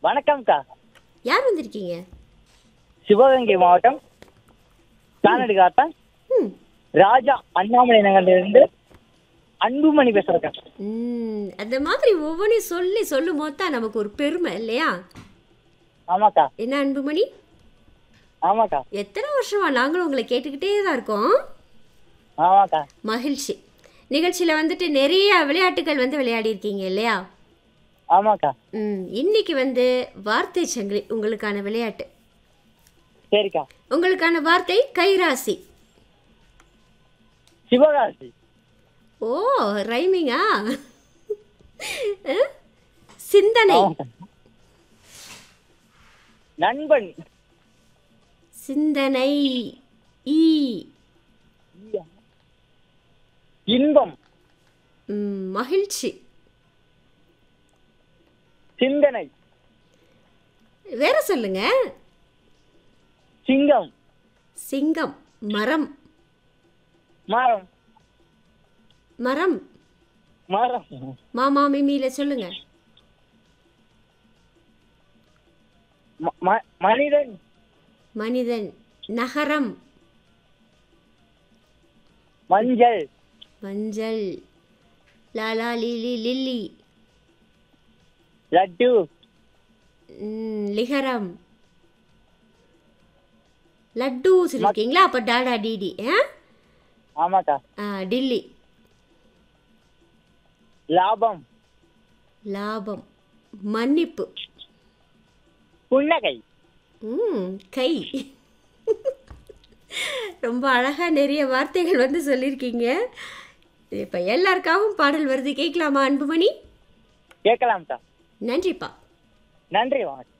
வணக்கம்க்கா யார் வந்திருக்கீங்க சிவகங்கை மாவட்டம் கானடி காத்தான் ம் ராஜா அண்ணாமலை நகர்லேருந்து அன்புமணி பேசுறேக்கா ம், அந்த மாதிரி ஒவ்வொன்றையும் சொல்லி சொல்லும் போது தான் நமக்கு ஒரு பெருமை இல்லையா ஆமாக்கா என்ன அன்புமணி ஆமாக்கா எத்தனை வருஷமா நாங்களும் உங்களை கேட்டுக்கிட்டே தான் இருக்கோம் ஆமாக்கா மகிழ்ச்சி நிகழ்ச்சியில் வந்துட்டு நிறைய விளையாட்டுகள் வந்து விளையாடி இருக்கீங்க இல்லையா ஆமாக்கா ம் இன்னைக்கு வந்து வார்த்தை சங்கிலி உங்களுக்கான விளையாட்டு சரிக்கா உங்களுக்கான வார்த்தை கைராசி சிவகாசி ஓ ரைமிங்கா அஹ்? சிந்தனை ஆமாக்கா. நண்பன் சிந்தனை ஈ இன்பம் ம், மகிழ்ச்சி சிந்தனை வேற சொல்லுங்க சிங்கம் சிங்கம் மரம் மரம் மரம் மரம் மாமா மிமியில சொல்லுங்க ம- ம- மனிதன் மனிதன் நகரம் மஞ்சள் மஞ்சள் லாலா லிலி லில்லி லட்டு ம், லிகரம் லட்டு சொல்லியிருக்கீங்களா அப்போ டாடா டிடி ஆ ஆமாக்கா ஆ, டில்லி லாபம் லாபம் மன்னிப்பு புன்னகை ம் கை ரொம்ப அழகாக நிறைய வார்த்தைகள் வந்து சொல்லியிருக்கீங்க இப்போ எல்லாருக்காகவும் பாடல் வருது கேட்கலாமா அன்புமணி கேட்கலாம்க்கா நன்றிப்பா நன்றி வணக்கம்